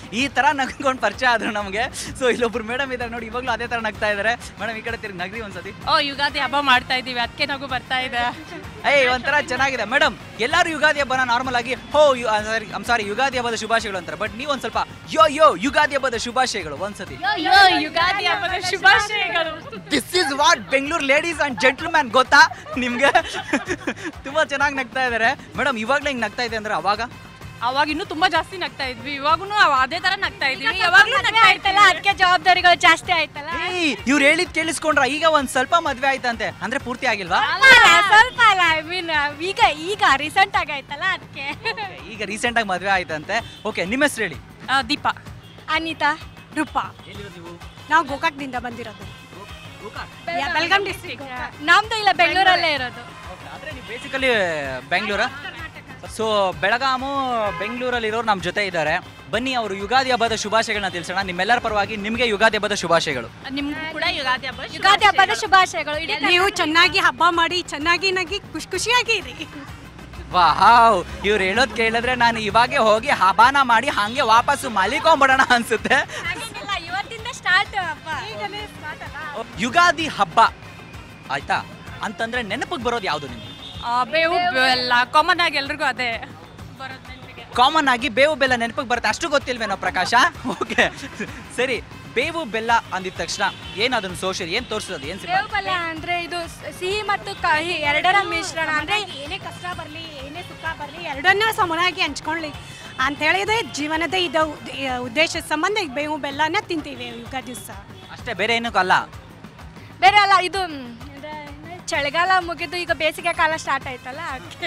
ಈ ತರ ನಗ್ಕೊಂಡು ಪರಿಚಯ ಆದ್ರು ನಮಗೆ ಸೊ ಇಲ್ಲೊಬ್ರು ಮೇಡಮ್ ಇದ್ದಾರೆ ನೋಡಿ ಇವಾಗಲೂ ಅದೇ ತರ ನಗ್ತಾ ಇದ್ದಾರೆ ಮೇಡಮ್ ಈ ಕಡೆ ತಿರುಗಿ ನಗ್ರಿ ಒಂದ್ಸತಿ ಓ ಯುಗಾದಿ ಹಬ್ಬ ಮಾಡ್ತಾ ಇದೀವಿ ಅದಕ್ಕೆ ನಗು ಬರ್ತಾ ಇದೆ ಏಯ್ ಒಂಥರ ಚೆನ್ನಾಗಿದೆ ಮೇಡಮ್ ಎಲ್ಲರೂ ಯುಗಾದಿ ಹಬ್ಬನ ನಾರ್ಮಲ್ ಆಗಿ ಹೋ ಸಾರಿ ಸಾರಿ ಯುಗಾದಿ ಹಬ್ಬದ ಶುಭಾಶಯಗಳು ಅಂತಾರೆ ಬಟ್ ನೀವು ಒಂದ್ ಸ್ವಲ್ಪ ಯೋ ಯೋ ಯುಗಾದಿ ಹಬ್ಬದ ಶುಭಾಶಯಗಳು ಒಂದ್ಸತಿ ಅಯ್ಯೋ ಯುಗಾದಿ ಹಬ್ಬದ ಶುಭಾಶಯಗಳು this is what Bengaluru ladies and gentleman ಗೊತ್ತಾ ನಿಮ್ಗೆ ತುಂಬಾ ಚೆನ್ನಾಗಿ ನಗ್ತಾ ಇದ್ದಾರೆ ಮೇಡಮ್ ಇವಾಗ್ಲೇ ಹಿಂಗ್ ನಗ್ತಾ ಇದೆ ಅಂದ್ರೆ ಅವಾಗ ಅವಾಗ ಇನ್ನೂ ತುಂಬಾ ಜಾಸ್ತಿ ನಗ್ತಾ ಇದ್ವಿ ಇವಾಗೂ ಅದೇ ತರ ನಗ್ತಾ ಇದೀವಿ ಯಾವಾಗ್ಲೂ ನಗ್ತಾ ಆಯ್ತಲ್ಲ ಅದಕ್ಕೆ ಜವಾಬ್ದಾರಿಗಳು ಜಾಸ್ತಿ ಆಯ್ತಲ್ಲ ಏಯ್ ಇವ್ರು ಹೇಳಿದ್ ಕೇಳಿಸ್ಕೊಂಡ್ರ ಈಗ ಒಂದ್ ಸ್ವಲ್ಪ ಮದ್ವೆ ಆಯ್ತಂತೆ ಅಂದ್ರೆ ಪೂರ್ತಿ ಆಗಿಲ್ವಾ ಅಲ್ಲ, ಸ್ವಲ್ಪ ಅಲ್ಲ ಐ ಮೀನ್ ಈಗ ಈಗ ರೀಸೆಂಟ್ ಆಗಿ ಆಯ್ತಲ್ಲ ಅದಕ್ಕೆ ಈಗ ರೀಸೆಂಟ್ ಆಗಿ ಮದ್ವೆ ಆಯ್ತಂತೆ ಓಕೆ ನಿಮ್ಮ ಹೆಸರು ಹೇಳಿ ಆ, ದೀಪ ಅನಿತಾ ರೂಪಾ ನಾವು ಗೋಕಾಕ್ದಿಂದ ಬಂದಿರೋದು ಬೆಲ್ಗಾಮ್ ಡಿಸ್ಟ್ರಿಕ್ಟ್ ನಮ್ದು ಇಲ್ಲ ಬೆಂಗಳೂರಲ್ಲೇ ಇರೋದು ಬೇಸಿಕಲಿ ಬೆಂಗಳೂರ ಸೊ ಬೆಳಗಾಮು ಬೆಂಗಳೂರಲ್ಲಿ ಇರೋರು ನಮ್ಮ ಜೊತೆ ಇದ್ದಾರೆ ಬನ್ನಿ ಅವರು ಯುಗಾದಿ ಹಬ್ಬದ ಶುಭಾಶಯಗಳನ್ನ ತಿಳಿಸೋಣ ನಿಮ್ಮೆಲ್ಲರ ಪರವಾಗಿ ನಿಮಗೆ ಯುಗಾದಿ ಹಬ್ಬದ ಶುಭಾಶಯಗಳು ನಿಮ್ಗೂ ಕೂಡ ಯುಗಾದಿ ಹಬ್ಬ ಯುಗಾದಿ ಹಬ್ಬದ ಶುಭಾಶಯಗಳು ಇಡೀ ನೀವು ಚೆನ್ನಾಗಿ ಹಬ್ಬ ಮಾಡಿ ಚೆನ್ನಾಗಿ ನಗಿ ಖುಷಿ ಖುಷಿಯಾಗಿ ಇರಿ ವಾವ್ ಇವ್ರು ಹೇಳೋದ್ ಕೇಳಿದ್ರೆ ನಾನು ಇವಾಗೆ ಹೋಗಿ ಹಬ್ಬನ ಮಾಡಿ ಹಂಗೆ ವಾಪಸ್ಸು ಮಲಿಕೊಂಬಿಡೋಣ ಅನ್ಸುತ್ತೆ ಹಾಗೇನಿಲ್ಲ, ಇವತ್ತಿಂದ ಸ್ಟಾರ್ಟ್ ಹಬ್ಬ ಯುಗಾದಿ ಹಬ್ಬ ಆಯ್ತಾ ಅಂತಂದ್ರೆ ನೆನಪಿಗೆ ಬರೋದು ಯಾವುದು ನಿಮ್ಗೆ ಆ, ಬೇವು ಬೆಲ್ಲ ಕಾಮನ್ ಆಗಿ ಎಲ್ರಿಗೂ ಅದೇ ಬರೋದು ನೆನ್ಪಿಗೆ ಕಾಮನ್ ಆಗಿ ಬೇವು ಬೆಲ್ಲ ನೆನಪಿಗೆ ಬರುತ್ತೆ ಅಷ್ಟು ಗೊತ್ತಿಲ್ವೇನೋ ಪ್ರಕಾಶ ಓಕೆ ಸರಿ ಬೇವು ಬೆಲ್ಲ ಅಂದಿದ ತಕ್ಷಣ ಏನ್ ಅದನ್ನ ಸೋಷಿಯಲ್ ಏನ್ ತೋರಿಸೋದು ಏನ್ ಸಿನಿಮಾ ಬೇವು ಬೆಲ್ಲ ಅಂದ್ರೆ ಇದು ಸ- ಸಿಹಿ ಮತ್ತು ಕಹಿ ಎರಡರ ಮಿಶ್ರಣ ಅಂದ್ರೆ ಏನೇ ಕಷ್ಟ ಬರಲಿ ಏನೇ ಸುಖ ಬರಲಿ ಎರಡನ್ನ ಸಮನಾಗಿ ಹಂಚ್ಕೊಳ್ಳಿ ಅಂತ ಹೇಳಿದ್ರೆ ಜೀವನದ ಇದು ಉದ್ದೇಶದ ಸಂಬಂಧ ಈ ಬೇವು ಬೆಲ್ಲನ ತಿಂತೀವಿ ಯುಗಾದಿ ದಿವಸ ಅಷ್ಟೇ ಬೇರೆ ಏನಕ್ಕೂ ಅಲ್ಲ ಬೇರೆ ಅಲ್ಲ ಇದು ಮ್, ಅಂದ್ರೆ ಚಳಿಗಾಲ ಮುಗಿದು ಈಗ ಬೇಸಿಗೆ ಕಾಲ ಸ್ಟಾರ್ಟ್ ಆಯ್ತಲ್ಲ ಅದಕ್ಕೆ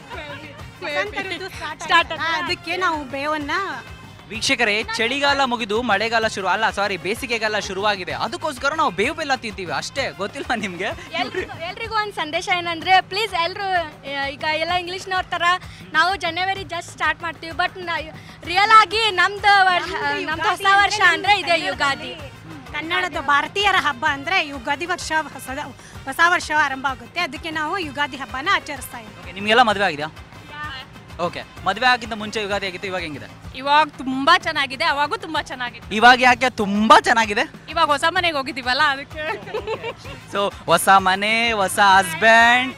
ಸ್ಟಾರ್ಟ್ ಅದಕ್ಕೆ ನಾವು ಬೇವನ್ನ ವೀಕ್ಷಕರೇ ಚಳಿಗಾಲ ಮುಗಿದು ಮಳೆಗಾಲ ಶುರು ಅಲ್ಲ ಸಾರಿ ಬೇಸಿಗೆಗಾಲ ಶುರುವಾಗಿದೆ ಅದಕ್ಕೋಸ್ಕರ ನಾವು ಬೇವು ಬೆಲ್ಲ ತಿಂತೀವಿ ಅಷ್ಟೇ ಗೊತ್ತಿಲ್ವಾ ನಿಮ್ಗೆ ಎಲ್ರಿಗೂ ಎಲ್ರಿಗೂ ಒಂದು ಸಂದೇಶ ಏನಂದ್ರೆ ಪ್ಲೀಸ್ ಎಲ್ಲರೂ ಈಗ ಎಲ್ಲ ಇಂಗ್ಲೀಷ್ನವ್ರ ಥರ ನಾವು ಜನವರಿ ಜಸ್ಟ್ ಸ್ಟಾರ್ಟ್ ಮಾಡ್ತೀವಿ ಬಟ್ ರಿಯಲ್ ಆಗಿ ನಮ್ದು ವರ್ಷ ನಮ್ದು ಹೊಸ ವರ್ಷ ಅಂದ್ರೆ ಇದೆ ಯುಗಾದಿ ಕನ್ನಡದ ಭಾರತೀಯರ ಹಬ್ಬ ಅಂದ್ರೆ ಯುಗಾದಿ ವರ್ಷ ಹೊಸ ಹೊಸ ವರ್ಷ ಆರಂಭ ಆಗುತ್ತೆ ಅದಕ್ಕೆ ನಾವು ಯುಗಾದಿ ಹಬ್ಬನ ಆಚರಿಸ್ತಾ ಇದ್ದೀವಿ Okay, ನಿಮ್ಗೆಲ್ಲ ಮದುವೆ ಆಗಿದೆಯಾ ಓಕೆ ಮದುವೆ ಆಗಿದ್ದ ಮುಂಚೆ ಯುಗಾದಿ ಆಗಿತ್ತು ಇವಾಗ ಹೆಂಗಿದೆ ಇವಾಗ ತುಂಬಾ ಚೆನ್ನಾಗಿದೆ ಅವಾಗೂ ತುಂಬಾ ಚೆನ್ನಾಗಿದೆ ಇವಾಗ ಯಾಕೆ ತುಂಬಾ ಚೆನ್ನಾಗಿದೆ ಇವಾಗ ಹೊಸ ಮನೆಗೆ ಹೋಗಿದ್ದೀವಲ್ಲ ಅದಕ್ಕೆ ಸೊ ಹೊಸ ಮನೆ ಹೊಸ ಹಸ್ಬೆಂಡ್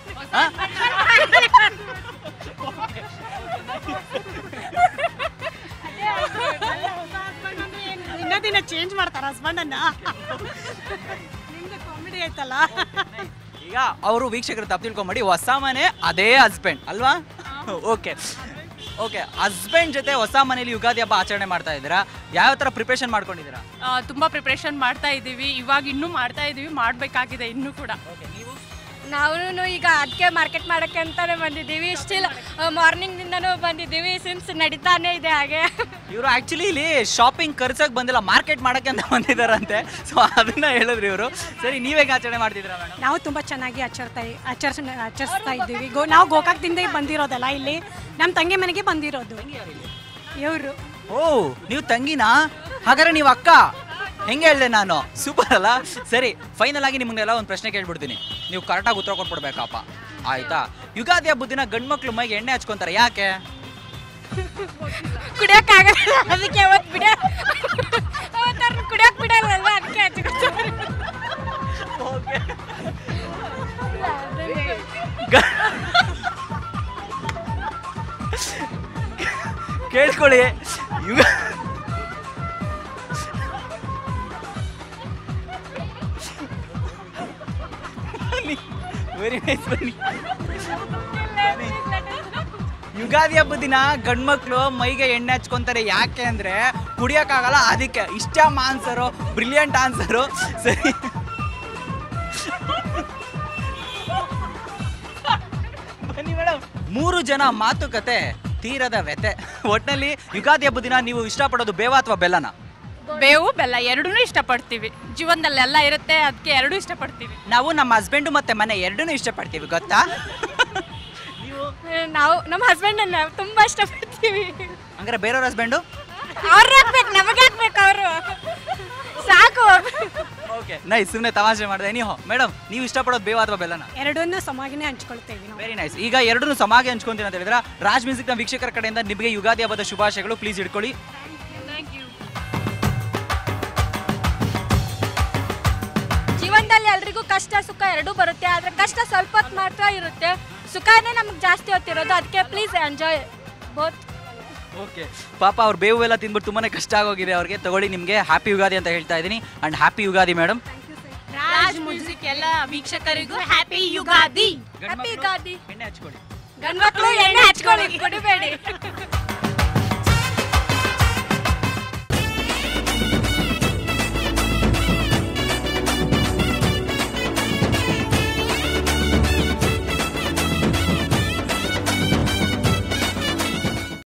ದಿನ ದಿನ ಚೇಂಜ್ ಮಾಡ್ತಾರ ಹಸ್ಬೆಂಡನ್ನ ನಿಮ್ದು ಕಾಮಿಡಿ ಆಯ್ತಲ್ಲ ಈಗ ಅವರು ವೀಕ್ಷಕರು ತಪ್ಪು ತಿಳ್ಕೊಂಬೇಡಿ ಹೊಸ ಮನೆ ಅದೇ ಹಸ್ಬೆಂಡ್ ಅಲ್ವಾ ಓಕೆ ಓಕೆ ಹಸ್ಬೆಂಡ್ ಜೊತೆ ಹೊಸ ಮನೇಲಿ ಯುಗಾದಿ ಹಬ್ಬ ಆಚರಣೆ ಮಾಡ್ತಾ ಇದ್ದೀರಾ ಯಾವ ಥರ ಪ್ರಿಪ್ರೇಷನ್ ಮಾಡ್ಕೊಂಡಿದ್ದೀರಾ ಆ, ತುಂಬಾ ಪ್ರಿಪ್ರೇಷನ್ ಮಾಡ್ತಾ ಇದೀವಿ ಇವಾಗ ಇನ್ನೂ ಮಾಡ್ತಾ ಇದೀವಿ ಮಾಡ್ಬೇಕಾಗಿದೆ ಇನ್ನೂ ಕೂಡ ನಾವು ಈಗ ಅದಕ್ಕೆ ಮಾರ್ಕೆಟ್ ಮಾಡಕ್ಕೆ ಅಂತಾನೆ ಬಂದಿದ್ದೀವಿ ಸ್ಟಿಲ್ ಮಾರ್ನಿಂಗ್ನಿಂದನೂ ಬಂದಿದ್ದೀವಿ ಸಿನ್ಸ್ ನಡೀತಾನೆ ಇದೆ ಹಾಗೆ ಇವರು ಆಕ್ಚುಲಿ ಇಲ್ಲಿ ಶಾಪಿಂಗ್ ಖರ್ಚಾಗಿ ಬಂದಿಲ್ಲ ಮಾರ್ಕೆಟ್ ಮಾಡಕ್ಕೆ ಅಂತ ಬಂದಿದ್ದಾರಂತೆ ಸೊ ಅದನ್ನ ಹೇಳಿದ್ರಿ ಇವರು ಸರಿ ನೀವೇಗೆ ಆಚರಣೆ ಮಾಡ್ತಿದ್ದೀರಾ ಮೇಡಮ್ ನಾವು ತುಂಬಾ ಚೆನ್ನಾಗಿ ಆಚರಿಸ್ತಾ ಆಚರಿಸ್ ಆಚರಿಸ್ತಾ ಇದ್ದೀವಿ ಗೋ ನಾವು ಗೋಕಾಕ್ದಿಂದ ಬಂದಿರೋದಲ್ಲ ಇಲ್ಲಿ ನಮ್ಮ ತಂಗಿ ಮನೆಗೆ ಬಂದಿರೋದು ಇವರು ಓ ನೀವು ತಂಗಿನಾ ಹಾಗಾದ್ರೆ ನೀವು ಅಕ್ಕ ಹೆಂಗೆ ಹೇಳ್ದೆ ನಾನು ಸೂಪರ್ ಅಲ್ಲ ಸರಿ ಫೈನಲ್ ಆಗಿ ನಿಮ್ಗೆಲ್ಲ ಒಂದು ಪ್ರಶ್ನೆ ಕೇಳ್ಬಿಡ್ತೀನಿ ನೀವು ಕರೆಕ್ಟಾಗಿ ಉತ್ತರ ಕೊಟ್ಬಿಡ್ಬೇಕಪ್ಪ ಆಯ್ತಾ ಯುಗಾದಿ ಹಬ್ಬದ ದಿನ ಗಂಡು ಮಕ್ಳು ಮೈಗೆ ಎಣ್ಣೆ ಹಚ್ಕೊಂತಾರೆ ಯಾಕೆ ಕುಡಿಯೋಕ್ಕಾಗಲ್ಲ ಅದಕ್ಕೆ ಅವತ್ತು ಬಿಡ ಅವತ್ತು ಕುಡಿಯೋಕೆ ಬಿಡಲ್ಲ ಅದಕ್ಕೆ ಹಚ್ಕೊತಾರೆ ಗ- ಕೇಳ್ಕೊಳ್ಳಿ ಯುಗ ವೆರಿ ನೈಸ್ ಬನ್ನಿ ಯುಗಾದಿ ಹಬ್ಬದ ದಿನ ಗಂಡ್ಮಕ್ಳು ಮೈಗೆ ಎಣ್ಣೆ ಹಚ್ಕೊಂತಾರೆ ಯಾಕೆ ಅಂದ್ರೆ ಕುಡಿಯೋಕ್ಕಾಗಲ್ಲ ಅದಕ್ಕೆ ಇಷ್ಟ ಆನ್ಸರು ಬ್ರಿಲಿಯಂಟ್ ಆನ್ಸರು ಸರಿ ಬನ್ನಿ ಮೇಡಮ್ ಮೂರು ಜನ ಮಾತುಕತೆ ತೀರದ ವ್ಯತೆ ಒಟ್ನಲ್ಲಿ ಯುಗಾದಿ ಹಬ್ಬದ ದಿನ ನೀವು ಇಷ್ಟಪಡೋದು ಬೇವ ಅಥವಾ ಬೆಲ್ಲನ ಬೇವು ಬೆಲ್ಲ ಎರಡೂ ಇಷ್ಟಪಡ್ತೀವಿ ಜೀವನದಲ್ಲಿ ಎಲ್ಲ ಇರುತ್ತೆ ಅದಕ್ಕೆ ಎರಡೂ ಇಷ್ಟಪಡ್ತೀವಿ ನಾವು ನಮ್ಮ ಹಸ್ಬೆಂಡು ಮತ್ತೆ ಮನೆ ಎರಡನ್ನೂ ಇಷ್ಟಪಡ್ತೀವಿ ಗೊತ್ತಾ ನಾವು ನಮ್ಮ ಹಸ್ಬೆಂಡನ್ನ ತುಂಬಾ ಇಷ್ಟಪಡ್ತೀವಿ ಹಂಗಾರೆ ಬೇರೆಯವ್ರ ಹಸ್ಬೆಂಡು ಅವ್ರು ಹಾಕ್ಬೇಕು ನಮಗೆ ಹಾಕ್ಬೇಕು ಅವರು ಸಾಕು ಓಕೆ ನೈಸ್ ಸುಮ್ಮನೆ ತಮಾಷೆ ಮಾಡಿದೆ ನೀವು ಮೇಡಮ್ ನೀವು ಇಷ್ಟಪಡೋದು ಬೇವ ಅಥವಾ ಬೆಲ್ಲನ ಎರಡನ್ನೂ ಸಮಾಗಿನೇ ಹಂಚ್ಕೊಳ್ತೇವೆ ನಾವು ವೆರಿ ನೈಸ್ ಈಗ ಎರಡನ್ನೂ ಸಮಾಗೆ ಹಂಚ್ಕೊಂತೀನಿ ಅಂತ ಹೇಳಿದ್ರೆ ರಾಜ್ ಮ್ಯೂಸಿಕ್ನ ವೀಕ್ಷಕರ ಕಡೆಯಿಂದ ನಿಮಗೆ ಯುಗಾದಿ ಹಬ್ಬದ ಶುಭಾಶಯಗಳು ಪ್ಲೀಸ್ ಇಟ್ಕೊಳ್ಳಿ ಎಲ್ಲರಿಗೂ ಕಷ್ಟ ಸುಖ ಎರಡೂ ಬರುತ್ತೆ ಆದರೆ ಕಷ್ಟ ಸ್ವಲ್ಪ ಹೊತ್ತು ಮಾತ್ರ ಇರುತ್ತೆ ಸುಖನೇ ನಮ್ಗೆ ಜಾಸ್ತಿ ಹೊತ್ತಿರೋದು ಅದಕ್ಕೆ ಪ್ಲೀಸ್ ಎಂಜಾಯ್ ಬೋತ್ ಓಕೆ ಪಾಪ ಅವ್ರ ಬೇವು ಎಲ್ಲ ತಿಂದ್ಬಿಟ್ಟು ತುಂಬಾನೇ ಕಷ್ಟ ಆಗೋಗಿದೆ ಅವ್ರಿಗೆ ತಗೊಳ್ಳಿ ನಿಮಗೆ ಹ್ಯಾಪಿ ಯುಗಾದಿ ಅಂತ ಹೇಳ್ತಾ ಇದ್ದೀನಿ and happy Ugadi madam Raj music ಎಲ್ಲ ವೀಕ್ಷಕರಿಗೂ ಹ್ಯಾಪಿ ಯುಗಾದಿ ಹ್ಯಾಪಿ ಯುಗಾದಿ ಎಣ್ಣೆ ಹಚ್ಕೊಳ್ಳಿ ಗಂಡ್ಮಕ್ಳು ಎಣ್ಣೆ ಹಚ್ಕೊಳ್ಳಿ ಕುಡಿಬೇಡಿ